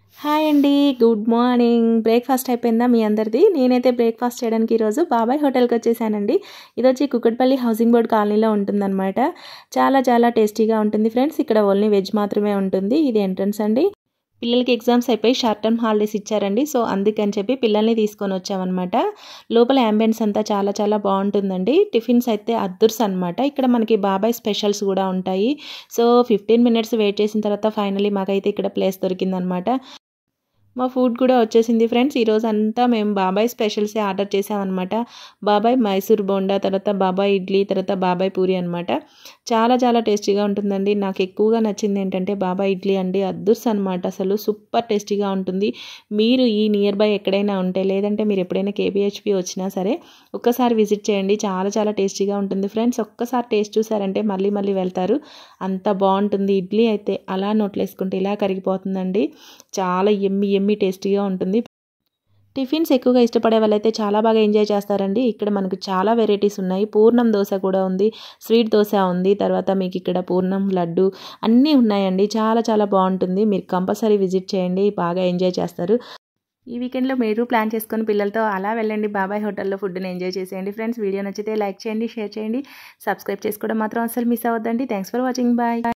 hi అండి good morning breakfast అయిపోయిందా మీ అందరిది నేనైతే బ్రేక్ఫాస్ట్ చేయడానికి ఈరోజు బాబాయ్ హోటల్కి వచ్చేసానండి ఇది వచ్చి కుక్కట్పల్లి హౌసింగ్ బోర్డ్ కాలనీలో ఉంటుందన్నమాట చాలా చాలా టేస్టీగా ఉంటుంది ఫ్రెండ్స్ ఇక్కడ ఓన్లీ వెజ్ మాత్రమే ఉంటుంది ఇది ఎంట్రన్స్ అండి పిల్లలకి ఎగ్జామ్స్ అయిపోయి షార్ట్ టర్మ్ హాలిడేస్ ఇచ్చారండి సో అందుకని చెప్పి పిల్లల్ని తీసుకొని వచ్చామన్నమాట లోపల అంబియన్స్ అంతా చాలా చాలా బాగుంటుందండి టిఫిన్స్ అయితే అద్దుర్స్ అనమాట ఇక్కడ మనకి బాబాయ్ స్పెషల్స్ కూడా ఉంటాయి సో ఫిఫ్టీన్ మినిట్స్ వెయిట్ చేసిన తర్వాత ఫైనలీ మాకైతే ఇక్కడ ప్లేస్ దొరికిందనమాట మా ఫుడ్ కూడా వచ్చేసింది ఫ్రెండ్స్ ఈరోజు అంతా మేము బాబాయ్ స్పెషల్సే ఆర్డర్ చేసామన్నమాట బాబాయ్ మైసూర్ బోండా తర్వాత బాబాయ్ ఇడ్లీ తర్వాత బాబాయ్ పూరి అనమాట చాలా చాలా టేస్టీగా ఉంటుందండి నాకు ఎక్కువగా నచ్చింది ఏంటంటే బాబాయ్ ఇడ్లీ అండి అద్దుర్స్ అనమాట అసలు సూపర్ టేస్టీగా ఉంటుంది మీరు ఈ నియర్ బై ఎక్కడైనా ఉంటే లేదంటే మీరు ఎప్పుడైనా కేబిహెచ్పి వచ్చినా సరే ఒక్కసారి విజిట్ చేయండి చాలా చాలా టేస్టీగా ఉంటుంది ఫ్రెండ్స్ ఒక్కసారి టేస్ట్ చూసారంటే మళ్ళీ మళ్ళీ వెళ్తారు అంత బాగుంటుంది ఇడ్లీ అయితే అలా నోట్లేసుకుంటే ఇలా కరిగిపోతుందండి చాలా ఎమ్మి ఎమ్మి టేస్టీగా ఉంటుంది టిఫిన్స్ ఎక్కువగా ఇష్టపడే వాళ్ళైతే చాలా బాగా ఎంజాయ్ చేస్తారండి ఇక్కడ మనకు చాలా వెరైటీస్ ఉన్నాయి పూర్ణం దోశ కూడా ఉంది స్వీట్ దోశ ఉంది తర్వాత మీకు ఇక్కడ పూర్ణం లడ్డు అన్నీ ఉన్నాయండి చాలా చాలా బాగుంటుంది మీరు కంపల్సరీ విజిట్ చేయండి బాగా ఎంజాయ్ చేస్తారు ఈ వీకెండ్లో మీరు ప్లాన్ చేసుకొని పిల్లలతో అలా వెళ్ళండి బాబాయ్ హోటల్లో ఫుడ్ని ఎంజాయ్ చేసేయండి ఫ్రెండ్స్ వీడియో నచ్చితే లైక్ చేయండి షేర్ చేయండి సబ్స్క్రైబ్ చేసుకోవడం మాత్రం అసలు మిస్ అవ్వద్దండి థ్యాంక్స్ ఫర్ వాచింగ్ బాయ్